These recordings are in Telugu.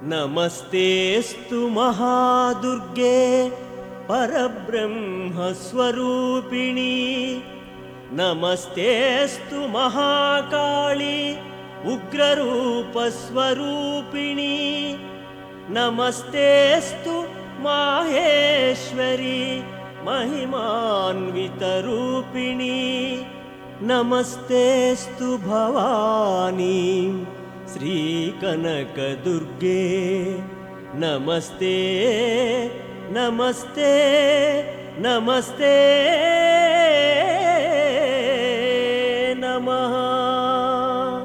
నమస్తేస్తు మహాదుర్గే పరబ్రహ్మస్వరూపిణి నమస్తేస్తు మహాకాళి ఉగ్రరూపస్వరూపిణి నమస్తేస్తు మాహేశ్వరి महिमान्वितरूपिणी नमस्तेऽस्तु भवानी श्रीकनकदुर्गे नमस्ते नमस्ते नमस्ते नमः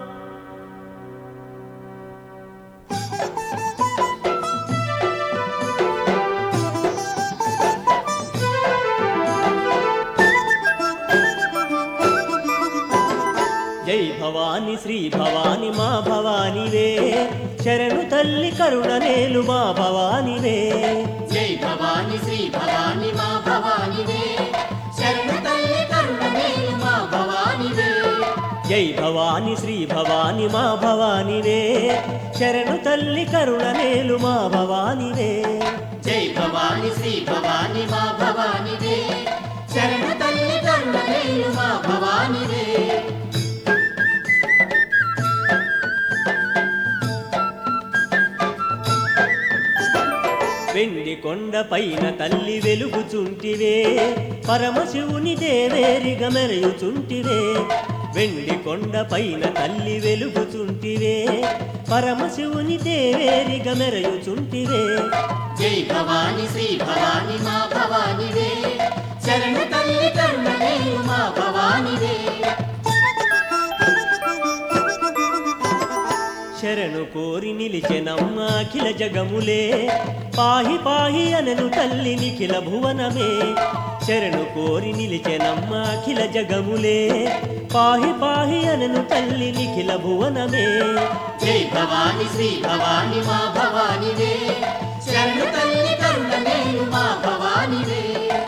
జై భవాని శ్రీ భవాని మా భవానివే శరణు తల్లి కరుణ నేలు మా భవానివే జై భవాని శ్రీ భవాని మా భవానివే శరణు తల్లి కరుణ మేలు మా భవానివే జై భవాని శ్రీ భవాని మా భవానివే శరణు తల్లి కరుణ నేలు మా భవానివే జై భవాని శ్రీ భవాని మా భవానివే శరణు తల్లి కరుణ మేలు మా భవానివే వెండి కొండ పైన తల్లి వెలుగుచుంటివే పరమశివుని దేవేరిగ మెరయుచుంటివే వెండి కొండ పైన తల్లి వెలుగుచుంటివే పరమశివుని దేవేరిగ మెరయుచుంటివే జై భవాని శ్రీ భవాని మా భవానివే శరణు తల్లి కరుణ మేలు మా భవానివే శరణు కోరి నిలిచెనమ్మ అఖిల జగములే పాహి పాహి అనను తల్లి నిఖిల భువనమే శరణు కోరి నిలిచెనమ్మ అఖిల జగములే పాహి పాహి అనను తల్లి నిఖిల భువనమే జై భవాని శ్రీ భవాని మా భవానివే శరణు తల్లి కరుణ మేలు మా భవానివే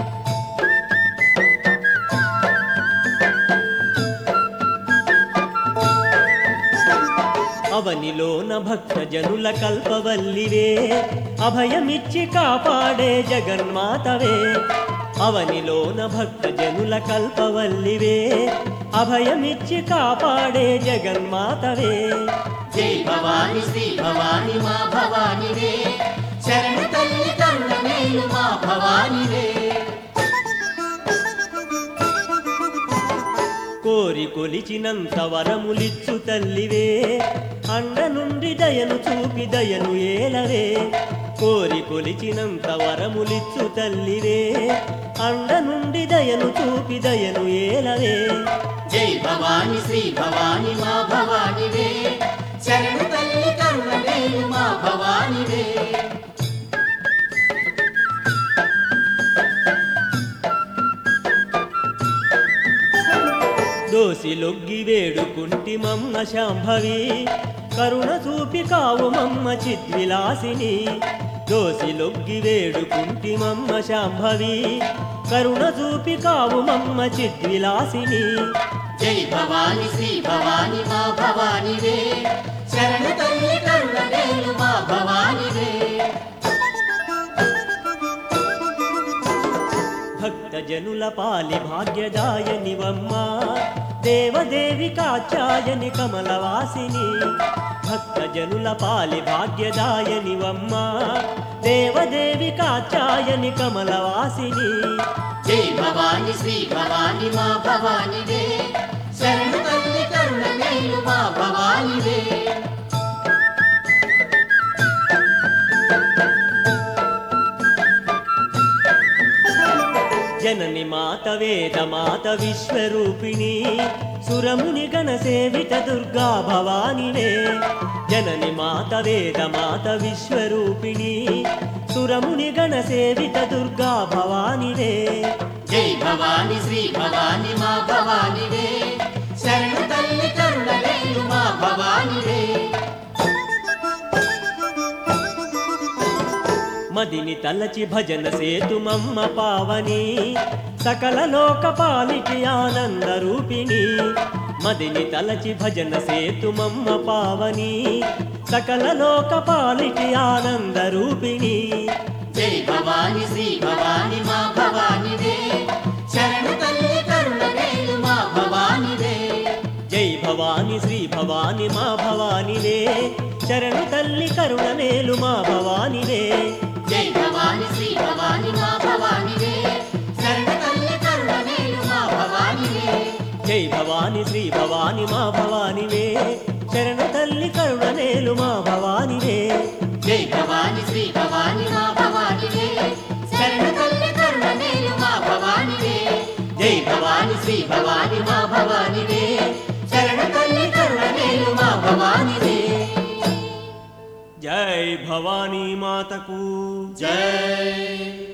అవనిలోన భక్త జనుల కల్పవల్లివే అభయమిచ్చి కాపాడే జగన్మాతవే అవనిలోన భక్త జనుల కల్పవల్లివే అభయమిచ్చి కాపాడే జగన్మాతవే జై భవాని శ్రీ భవాని మా భవానివే శరణు తల్లి కరుణ మేలు మా భవానివే కోరి కొలిచినంత వరములిచ్చు తల్లివే అండ నుండి దయను చూపి దయను ఏలవే కోరి కొలిచినంత వరములిచ్చు తల్లివే అండ నుండి దయను చూపి దయను ఏలవే జై భవాని శ్రీ భవాని మా భవానివే శరణు తల్లి కరుణ మేలు మా భవానివే దోసి లొగ్గి వేడుకుంటి మమ్మ శాంభవి కరుణ చూపి కావు మమ్మ చిద్విలాసిని దోసి లొగ్గి వేడుకుంటి మమ్మ శాంభవి కరుణ చూపి కావు మమ్మ చిద్విలాసిని జై భవాని శ్రీ భవాని మా భవానివే శరణు తల్లి కరుణ మేలు మా భవానివే భక్త జనుల పాలి భాగ్యదాయనివమ్మ దేవదేవి కాచాయని కమలవాసిని భక్త జనుల పాలి భాగ్యదాయనివమ్మ దేవదేవి కాచాయని కమలవాసిని జై భవాని శ్రీ భవాని మా భవానివే శరణు తల్లి కరుణ మేలు మా భవానివే జనని మాత వేద మాత విశ్వరూపిణి సురముని గణ సేవిత దుర్గా భవానివే జనని మాత వేద మాత విశ్వరూపిణి సురముని గణ సేవిత దుర్గా భవానివే జై భవాని శ్రీ భవాని మా భవానివే శరణు తల్లి కరుణ మేలు మా భవానివే మదిని తలచి భజన సేతుమమ్మ పావని సకల లోకపాలికి ఆనంద రూపిణి మదిని తలచి భజన సేతుమమ్మ పావని సకల లోక పాలిటి ఆనంద రూపిణి జై భవాని శ్రీ భవాని మా భవానివే శరణు తల్లి కరుణ వేలు మా భవానివే జై భవాని శ్రీ భవాని మా భవానివే శరణు తల్లి కరుణ మేలు మా భవానివే జై భవాని శ్రీ భవాని మా భవానివే శరణు తల్లి కరుణ వేలు మా భవానివే జై భవాని శ్రీ భవాని మా భవానివే శరణు తల్లి కరుణ మేలు మా భవానివే జై భవాని శ్రీ భవాని మా భవానివే శరణు తల్లి కరుణ వేలు మా భవానివే జై భవాని శ్రీ భవాని మా భవానివే శరణు తల్లి కరుణ వేలు మా భవానివే జై భవానీ మాతకు జై